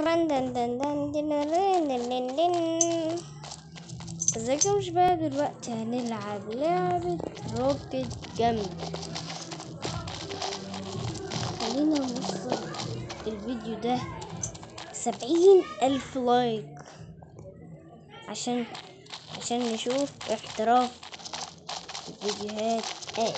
رن دن دن دن دن دن دن دن دن. ازيكم يا شباب دلوقتي هنلعب لعبة روكت جامد خلينا نوصل الفيديو ده سبعين ألف لايك عشان عشان نشوف احتراف الفيديوهات ايه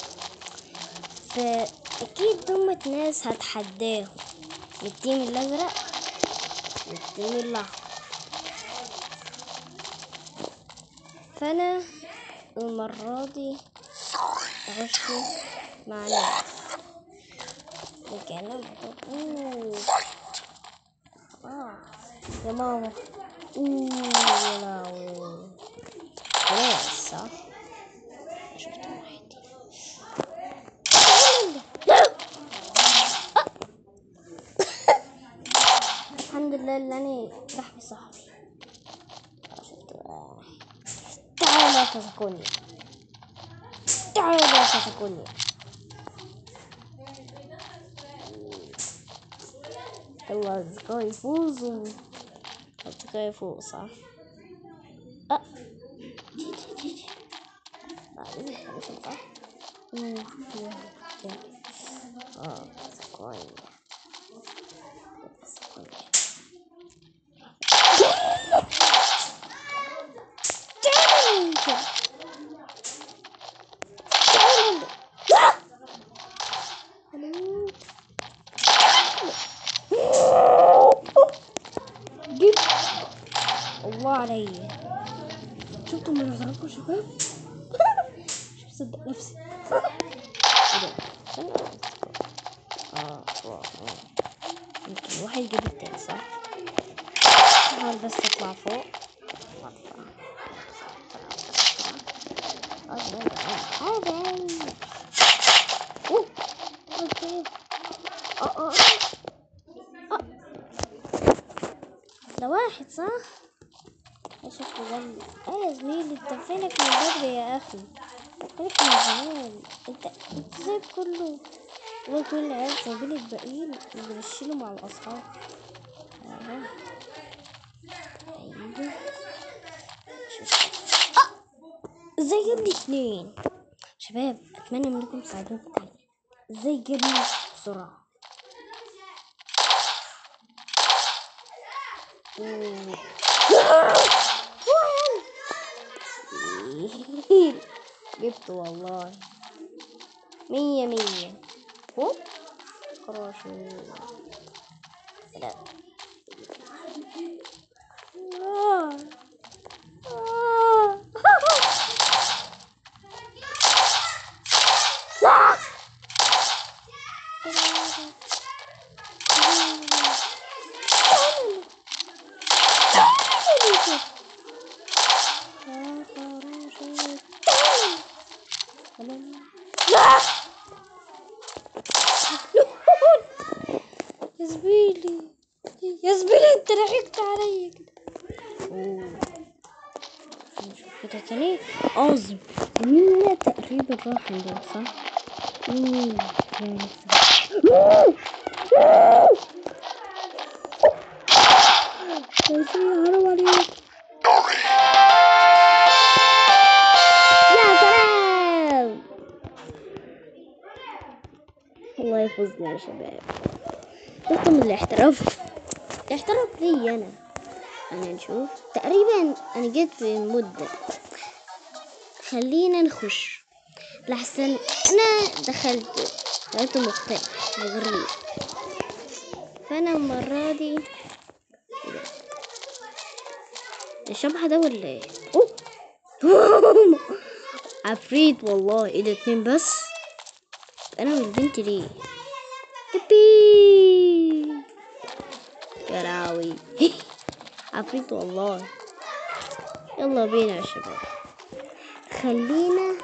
فأكيد دمة ناس هتحداهم التيم الأزرق والتيم الأحمر فأنا المرة دي أخش مع ناس الكلام أوه آه يا ماما أوه يا لهوي ناس صح شفت واحد الحمد لله اللي انا بحمي صاحبي شفت واحد تعالى يا كسكوني تعالى يا كسكوني يلا اصدقائي يفوزوا اصدقائي يفوز صح أه. جي جي جي جي. بعدين خمسة صح أوه، يا- اه كسكوني كسكوني Diamond! Diamond! جبت الله علي شفتوا من يعرفوا شباب مش مصدق نفسي إيه ده؟ استنى اه واو، آه. يمكن واحد يجيب التاني صح؟ حاول بس اطلع فوق اطلع هذا اوه اوكي اه اه آه. ده واحد صح؟ يا شكله جنبي اه يا زميلي انت فينك من بدري يا اخي فينك من زمان انت انت سايب كله هو كل العيال سايبين الباقيين وبنشيله مع الاصحاب اهو ايوه شوف ازاي جابني اتنين شباب اتمنى منكم تساعدوني في التعليق ازاي جابني بسرعة أوه. جبته والله مية مية هوب كراشو لا آه. آه. يا زميلي يا زميلي انت ضحكت عليا كده أوه. نشوف كده تاني اه زميلنا تقريبا راح عندنا صح؟ مم، يعني يا زميلي حرام عليك يا سلام الله يفوزنا يا شباب شفتوا من الاحتراف الاحتراف لي انا انا نشوف تقريبا انا جيت في المدة خلينا نخش لحسن انا دخلت دخلت مختلف غريب فانا المرة دي الشبح ده ولا ايه أوه. عفريت والله ايه ده اتنين بس انا والبنت ليه بيبي يا راوي عفريت والله يلا بينا يا شباب خلينا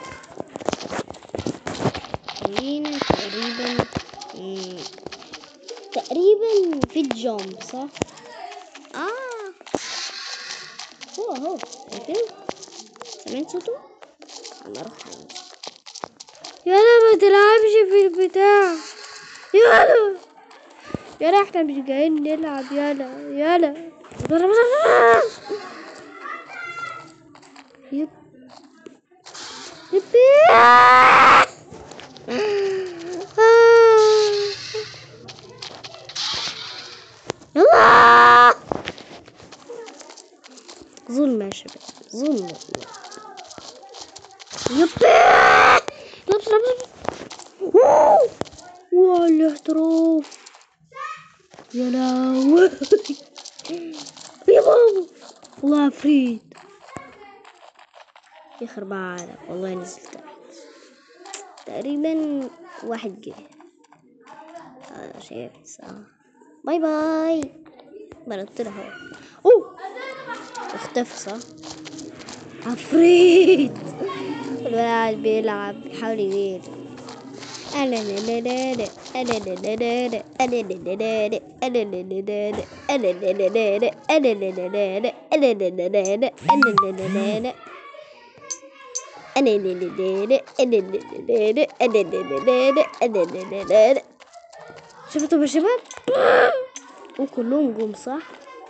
خلينا تقريبا مم، تقريبا في الجامب صح اه هو اهو شايفين سمعت صوته انا اروح عنده يلا ما تلعبش في البتاع يلا يلا احنا مش جايين نلعب يلا يلا يب يبي يلا ظلم يا شباب ظلم يبي لبس لبس واو الاحتراف يا لهوي يا بابا والله عفريت يخرب عقلك والله نزلت تحت تقريبا واحد جه آه شايف صح باي باي بنط له اهو اوه اختفى صح عفريت الولد بيلعب بيحاول يغير أنا لا لا لا لا أنا لا لا لا لا أنا لا لا لا لا أنا لا لا لا لا أنا لا لا لا لا أنا لا لا لا لا أنا لا لا لا لا أنا لا لا لا لا أنا لا لا لا لا أنا لا لا لا لا أنا لا لا لا لا أنا لا لا لا لا شفتوا يا شباب وكلهم جم صح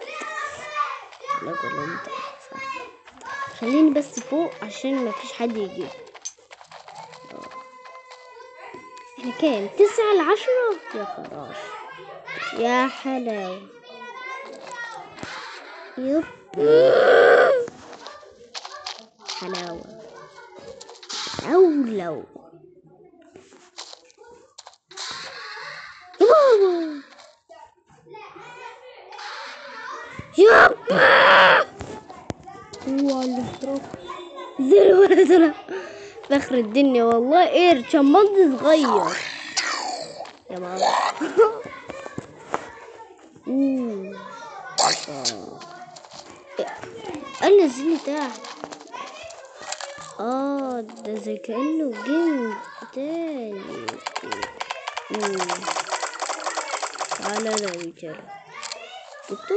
لا كلهم تحت صح خليني بس فوق عشان ما فيش حد يجي احنا كام تسعة لعشرة يا خراش يا حلاوة يب حلاوة أو لو يابا يب هو الاحتراف زي ولا زرع فخر الدنيا والله ايه شمبانزي صغير يا ماما أوه. انا نزلني تحت اه ده زي كأنه جيم تاني أوه. تعالى لا يا رجالة جبته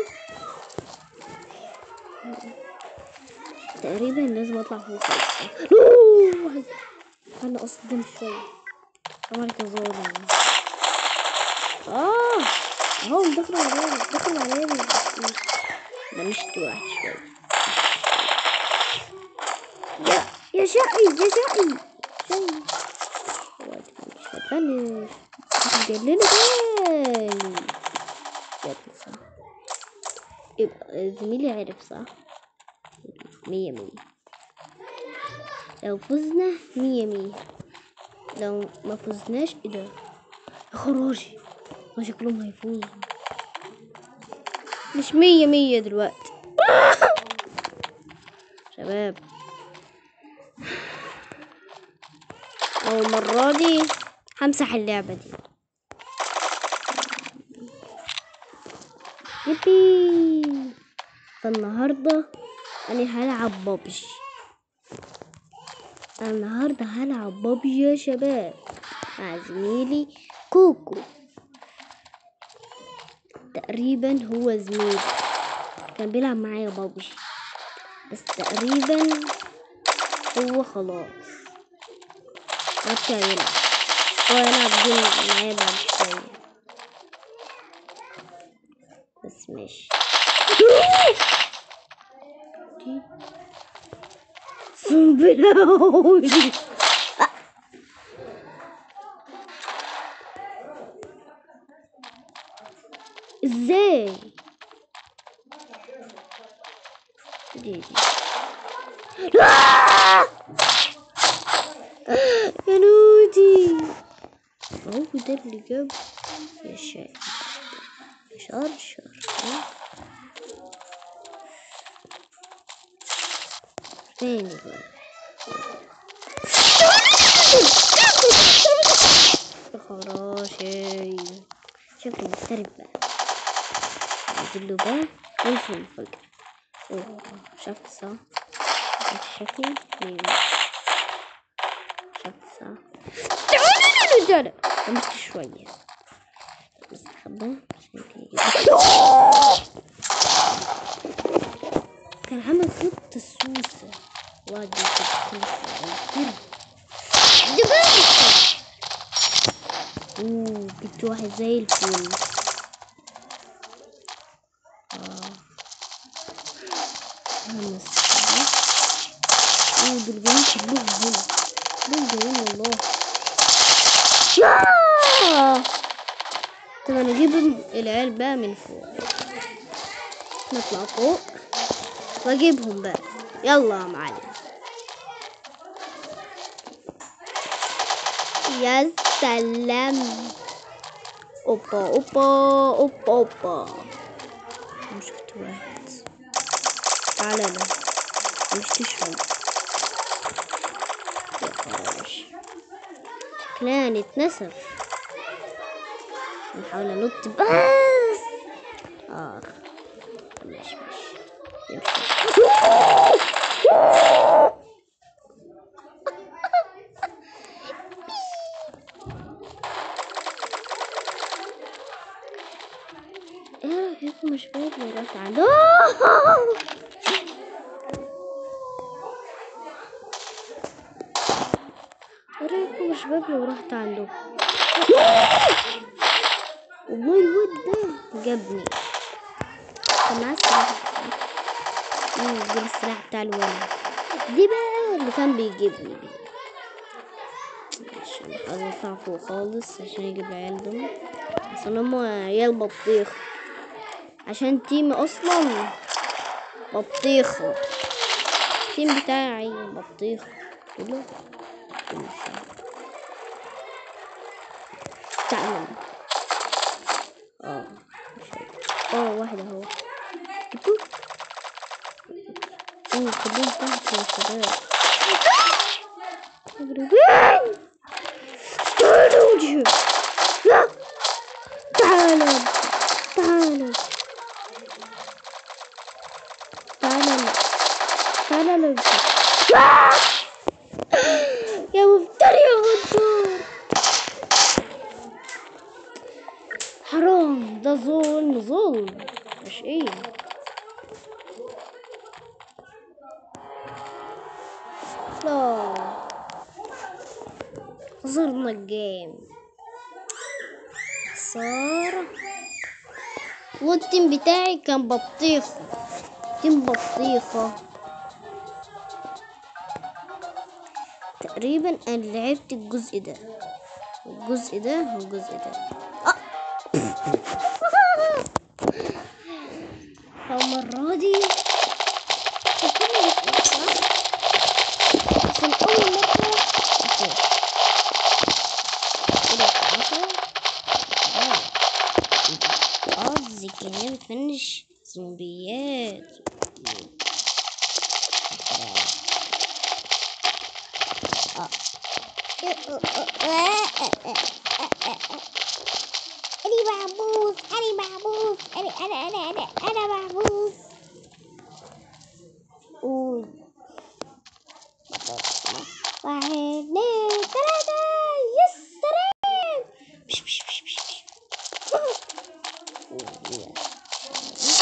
تقريبا لازم اطلع فوق خالص. أوه، واحد. انا اصدم شوية عملت ظالم اه اهو دخل عليا دخل عليا ده مش واحد شوية يا يا شقي يا شقي شقي مش هتفنش هتجنني تاني يلا صح يبقى زميلي عرف صح مية مية لو فزنا مية مية لو ما فزناش ايه ده يا خراجي ما شكلهم هيفوزوا مش مية مية دلوقتي شباب أو المرة دي همسح اللعبة دي يبي فالنهاردة أنا هلعب بابجي أنا النهاردة هلعب بابجي يا شباب مع زميلي كوكو تقريبا هو زميلي كان بيلعب معايا بابجي بس تقريبا هو خلاص مبقاش يلعب هو يلعب جيم معايا بعد شوية بس ماشي بلاوي ازاي دي دي آه! يا نودي هو ده اللي جاب يا شاي شرشر فين بقى يا خراشي شكله مختلف بقى نزله بقى وينزل الفجر اوه شفت صح شفت شكلي مين شفت صح تعالى رجالة امسك شوية استخبى عشان تيجي كان عمل خطة السوسة وادي السوسة اوه جبت واحد زي الفل اه خمس اوه دول جايين كلهم هنا دول جايين والله آه. طب انا اجيبهم العيال بقى من فوق نطلع فوق واجيبهم بقى يلا يا معلم يا سلام اوبا اوبا اوبا اوبا أنا شفت واحد تعالى له مش تشرب يا خرابش شكلها نتنسف نحاول انط بس اه ماشي ماشي يمشي ايه رايكم مش باين رحت عنده ايه رايكم مش باين ورحت عنده والله الواد ده جابني كان معاه السلاح امم ده السلاح بتاع الولد دي بقى اللي كان بيجيبني بيه عشان عايز اطلع فوق خالص عشان يجيب العيال دول عشان هما عيال بطيخ عشان تيم اصلا بطيخة التيم بتاعي بطيخ كله تعال اه اه واحد اهو جبتوه اوه كلهم تحت يا شباب مغربين تعالوا وجهي لا تعالوا تعالوا تعالوا تعالوا يا مفتري يا غدار حرام ده ظلم ظلم مش ايه لا خسرنا الجيم خسارة والتيم بتاعي كان بطيخة تيم بطيخة تقريبا انا لعبت الجزء ده الجزء ده والجزء ده آه. المرة دي هكون متأخرة عشان أول مرة أفوز كده عشرة آه قصدي كمان فنش زومبيات أنا معبوس أنا معبوس أنا أنا أنا أنا أنا معبوس قول واحد اثنين ثلاثة يس سلام بش بش بش بش بش. أوه، يا.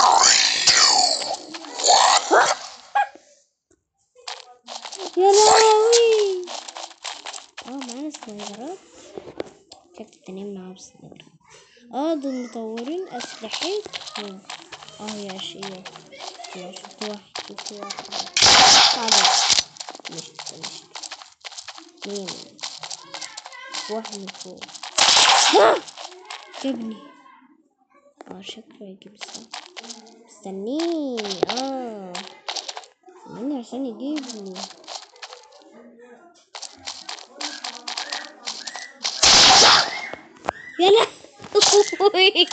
يا لهوي اه معانا سنايبرات شكل التانيين معاهم سنايبر اه دول مطورين أسلحتهم اه يا شيخ يا شفت واحد شفت واحد تعال مش مش مين واحد من فوق آه! جابني اه شكله يجيب السلاح استنيني اه استنيني عشان يجيبني يا لهوي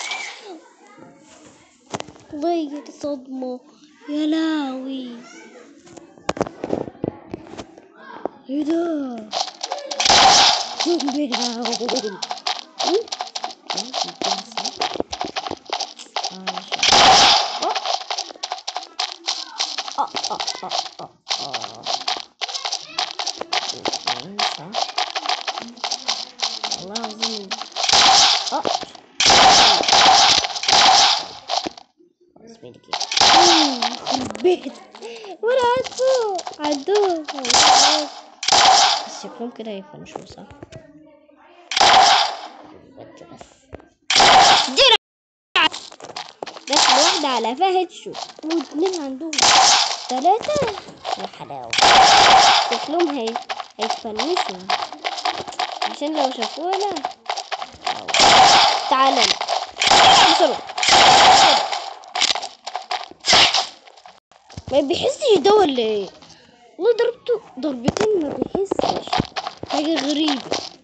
والله صدمة يا لهوي ايه ده زومبي هاول أوه. آه، يمكن صح. آه، شوف. آه. آه، آه، آه، آه، آه. يمكن صح. والله العظيم اه خلاص بيدي كده يخرب بيت وانا قاعد فوق عندهم بس شكلهم كده يفنشوا صح بس بس درع بس لوحده واحدة على فيها هيد شوت واتنين عندهم تلاتة يا حلاوة شكلهم هي هيتفنشوا عشان لو شافونا أو- تعالى بسرعة ما بيحسش ده ولا ايه والله ضربته ضربتين ما بيحسش حاجة غريبة